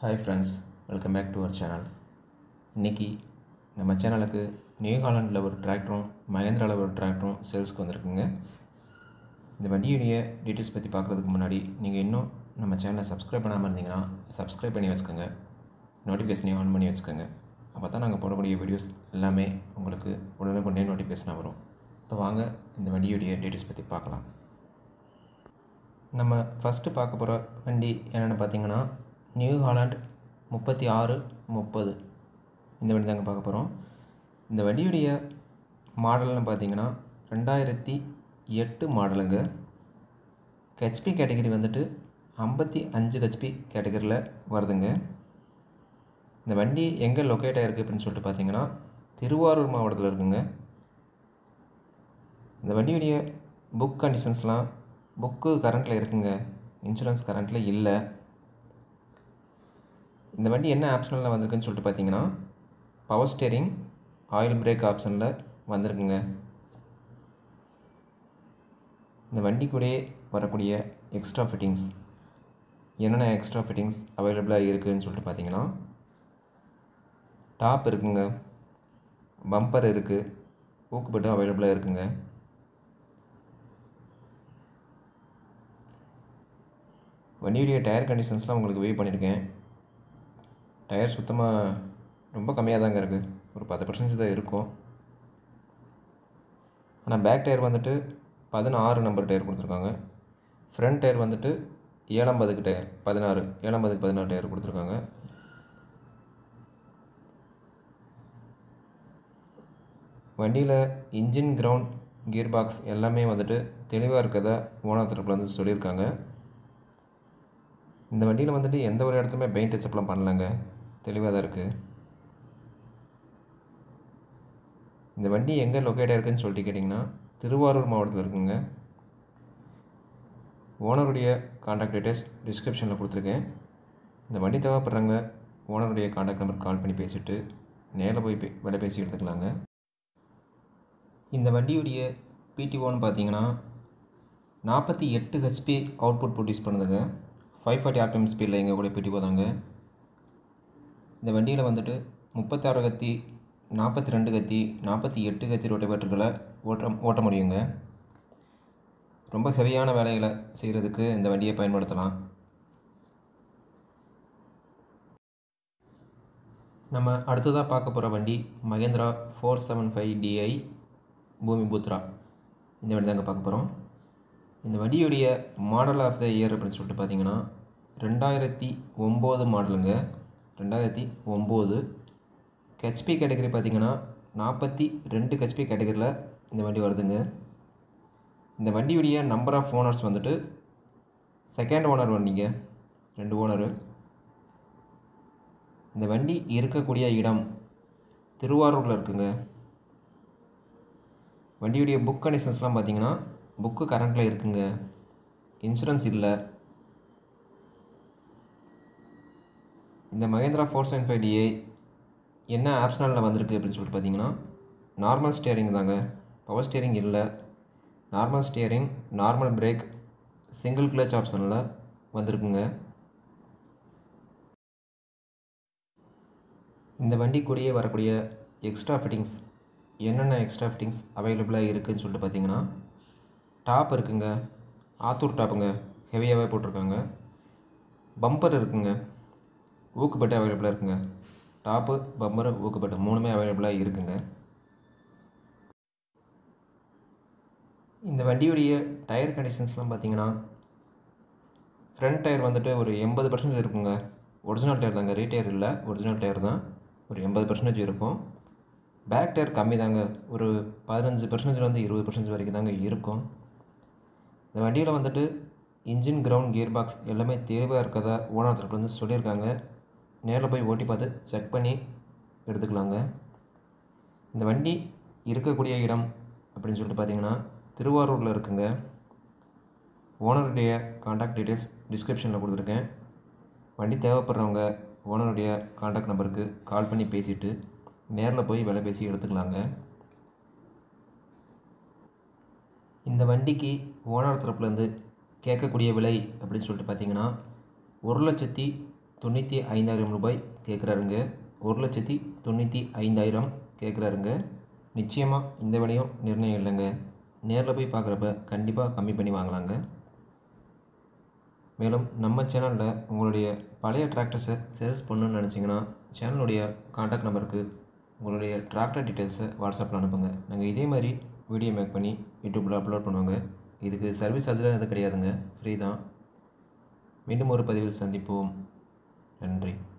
hi friends welcome back to our channel இன்றைக்கி நம்ம சேனலுக்கு நியூ ஹாலண்டில் ஒரு டிராக்டரும் மகேந்திராவில் ஒரு டிராக்டரும் சேல்ஸ்க்கு வந்திருக்குங்க இந்த வண்டியுடைய டீட்டெயில்ஸ் பற்றி பார்க்குறதுக்கு முன்னாடி நீங்கள் இன்னும் நம்ம சேனலை சப்ஸ்கிரைப் பண்ணாமல் இருந்தீங்கன்னா சப்ஸ்கிரைப் பண்ணி வச்சுக்கோங்க நோட்டிஃபிகேஷனையும் ஆன் பண்ணி வச்சுக்கோங்க அப்போ தான் நாங்கள் போடக்கூடிய வீடியோஸ் எல்லாமே உங்களுக்கு உடனுக்குடனே நோட்டிஃபிகேஷனாக வரும் இப்போ வாங்க இந்த வண்டியுடைய டீட்டெயில்ஸ் பற்றி பார்க்கலாம் நம்ம ஃபஸ்ட்டு பார்க்க போகிற வண்டி என்னென்னு பார்த்தீங்கன்னா நியூ ஹாலண்ட் முப்பத்தி ஆறு முப்பது இந்த வண்டி தாங்க பார்க்க போகிறோம் இந்த வண்டியுடைய மாடல்னு பார்த்தீங்கன்னா ரெண்டாயிரத்தி எட்டு மாடலுங்க ஹெச்பி கேட்டகரி வந்துட்டு ஐம்பத்தி அஞ்சு ஹெச்பி கேட்டகரியில் வருதுங்க இந்த வண்டி எங்கே லொக்கேட் ஆகிருக்கு அப்படின்னு சொல்லிட்டு பார்த்தீங்கன்னா திருவாரூர் மாவட்டத்தில் இருக்குங்க இந்த வண்டியுடைய புக் கண்டிஷன்ஸ்லாம் புக்கு கரண்ட்டில் இருக்குங்க இன்சூரன்ஸ் கரண்ட்டில் இல்லை இந்த வண்டி என்ன ஆப்ஷனில் வந்திருக்குன்னு சொல்லிட்டு பார்த்தீங்கன்னா பவர் ஸ்டேரிங் ஆயில் பிரேக் ஆப்ஷனில் வந்திருக்குங்க இந்த வண்டி கூடயே வரக்கூடிய எக்ஸ்ட்ரா ஃபிட்டிங்ஸ் என்னென்ன எக்ஸ்ட்ரா ஃபிட்டிங்ஸ் அவைலபிளாக இருக்குதுன்னு சொல்லிட்டு பார்த்தீங்கன்னா டாப் இருக்குங்க பம்பர் இருக்குது ஊக்குப்பட்டு அவைலபிளாக இருக்குங்க வண்டியுடைய டயர் கண்டிஷன்ஸ்லாம் உங்களுக்கு வெயிட் பண்ணியிருக்கேன் டயர் சுத்தமாக ரொம்ப கம்மியாக தாங்க இருக்குது ஒரு பத்து பர்சன்டேஜ் தான் இருக்கும் ஆனால் பேக் டயர் வந்துட்டு பதினாறு நம்பர் டயர் கொடுத்துருக்காங்க ஃப்ரண்ட் டயர் வந்துட்டு ஏழம்பதுக்கு டயர் பதினாறு ஏழம்பதுக்கு பதினாறு டயர் கொடுத்துருக்காங்க வண்டியில் இன்ஜின் கிரவுண்ட் கியர் பாக்ஸ் எல்லாமே வந்துட்டு தெளிவாக இருக்கிறதா ஓனர் தரப்பில் வந்து சொல்லியிருக்காங்க இந்த வண்டியில் வந்துட்டு எந்த ஒரு இடத்துலையுமே பெயிண்ட் டச்சப்லாம் பண்ணலங்க தெளிவாக தான் இருக்குது இந்த வண்டி எங்கே லொக்கேட் ஆயிருக்குன்னு சொல்லிட்டு கேட்டிங்கன்னா திருவாரூர் மாவட்டத்தில் இருக்குங்க ஓனருடைய காண்டாக்ட் டீட்டெயில்ஸ் டிஸ்கிரிப்ஷனில் கொடுத்துருக்கேன் இந்த வண்டி தேவைப்படுறாங்க ஓனருடைய காண்டாக்ட் நம்பர் கால் பண்ணி பேசிவிட்டு நேரில் போய் பே விலை பேசி எடுத்துக்கலாங்க இந்த வண்டியுடைய பிடிஓன்னு பார்த்தீங்கன்னா நாற்பத்தி எட்டு ஹெச்பி அவுட்புட் ப்ரொடியூஸ் பண்ணுதுங்க ஃபைவ் ஃபார்ட்டி ஆர்பிஎம் ஸ்பீடில் எங்கள் கூட பிடி போதாங்க இந்த வண்டியில் வந்துட்டு முப்பத்தாறு கத்தி நாற்பத்தி ரெண்டு கத்தி நாற்பத்தி எட்டு கத்தி ரோட்டவேட்டர்களை ஓட்ட ஓட்ட முடியுங்க ரொம்ப ஹெவியான வேலைகளை செய்கிறதுக்கு இந்த வண்டியை பயன்படுத்தலாம் நம்ம அடுத்ததாக பார்க்க போகிற வண்டி Mahindra four seven five DI Bhoomiputra இந்த வண்டி தாங்க பார்க்க போகிறோம் இந்த வண்டியுடைய மாடல் ஆஃப் த இயர் அப்படின்னு சொல்லிட்டு பார்த்தீங்கன்னா ரெண்டாயிரத்தி ஒம்பது மாடலுங்க ரெண்டாயிரத்தி ஒம்பது ஹெச்பி கேட்டகரி பார்த்தீங்கன்னா நாற்பத்தி ரெண்டு ஹெச்பி கேட்டகரியில் இந்த வண்டி வருதுங்க இந்த வண்டியுடைய நம்பர் ஆஃப் ஓனர்ஸ் வந்துட்டு செகண்ட் ஓனர் வண்டிங்க ரெண்டு ஓனரு இந்த வண்டி இருக்கக்கூடிய இடம் திருவாரூரில் இருக்குங்க வண்டியுடைய புக் கண்டிஷன்ஸ்லாம் பார்த்தீங்கன்னா புக்கு கரண்ட்டில் இருக்குங்க இன்சூரன்ஸ் இல்லை இந்த Mahindra four seven five DI என்ன ஆப்ஷனலில் வந்திருக்கு அப்படின்னு சொல்லிட்டு பார்த்தீங்கன்னா நார்மல் ஸ்டியரிங் தாங்க பவர் ஸ்டியரிங் இல்லை normal steering normal brake single clutch ஆப்ஷனில் வந்திருக்குங்க இந்த வண்டி கூடயே வரக்கூடிய எக்ஸ்ட்ரா ஃபிட்டிங்ஸ் என்னென்ன எக்ஸ்ட்ரா ஃபிட்டிங்ஸ் அவைலபிளாக இருக்குதுன்னு சொல்லிட்டு பார்த்தீங்கன்னா டாப் இருக்குங்க ஆத்தூர் டாப்புங்க ஹெவியாகவே போட்டிருக்காங்க பம்பர் இருக்குங்க ஊக்குப்பட்டு அவைலபிளாக இருக்குங்க டாப்பு பம்பர் ஊக்குப்பட்டு மூணுமே அவைலபிளாக இருக்குங்க இந்த வண்டியுடைய டயர் கண்டிஷன்ஸ்லாம் பார்த்தீங்கன்னா ஃப்ரண்ட் டயர் வந்துட்டு ஒரு எண்பது பர்சன்டேஜ் இருக்குங்க ஒரிஜினல் டயர் தாங்க ரீடயர் இல்லை ஒரிஜினல் டயர் தான் ஒரு எண்பது பர்சன்டேஜ் இருக்கும் பேக் டயர் கம்மி தாங்க ஒரு பதினஞ்சு பர்சன்டேஜ்லேருந்து இருபது பர்சன்டேஜ் வரைக்கும் தாங்க இருக்கும் இந்த வண்டியில் வந்துட்டு இன்ஜின் கிரவுண்ட் கியர் பாக்ஸ் எல்லாமே தெளிவாக இருக்கதா ஓனர் தரப்பு வந்து சொல்லியிருக்காங்க நேரில் போய் ஓட்டி பார்த்து செக் பண்ணி எடுத்துக்கலாங்க இந்த வண்டி இருக்கக்கூடிய இடம் அப்படின்னு சொல்லிட்டு பார்த்தீங்கன்னா திருவாரூரில் இருக்குங்க ஓனருடைய காண்டாக்ட் டீட்டெயில்ஸ் டிஸ்கிரிப்ஷனில் கொடுத்துருக்கேன் வண்டி தேவைப்படுறவங்க ஓனருடைய காண்டாக்ட் நம்பருக்கு கால் பண்ணி பேசிவிட்டு நேரில் போய் விலை பேசி எடுத்துக்கலாங்க இந்த வண்டிக்கு ஓனர் தரப்புலேருந்து கேட்கக்கூடிய விலை அப்படின்னு சொல்லிட்டு பார்த்தீங்கன்னா ஒரு லட்சத்தி தொண்ணூற்றி ஐந்தாயிரம் ரூபாய் கேட்குறாருங்க ஒரு லட்சத்தி தொண்ணூற்றி ஐந்தாயிரம் கேட்குறாருங்க நிச்சயமாக இந்த விலையும் நிர்ணயம் இல்லைங்க நேரில் போய் பார்க்குறப்ப கண்டிப்பாக கம்மி பண்ணி வாங்கலாங்க மேலும் நம்ம சேனலில் உங்களுடைய பழைய டிராக்டர்ஸை சேல்ஸ் பண்ணணும்னு நினச்சிங்கன்னா சேனலுடைய காண்டாக்ட் நம்பருக்கு உங்களுடைய டிராக்டர் டீட்டெயில்ஸை வாட்ஸ்அப்பில் அனுப்புங்க நாங்கள் இதே மாதிரி வீடியோ மேக் பண்ணி யூடியூப்பில் அப்லோட் பண்ணுவாங்க இதுக்கு சர்வீஸ் அதில் எதுவும் கிடையாதுங்க ஃப்ரீ தான் மீண்டும் ஒரு பதிவில் சந்திப்போம் நன்றி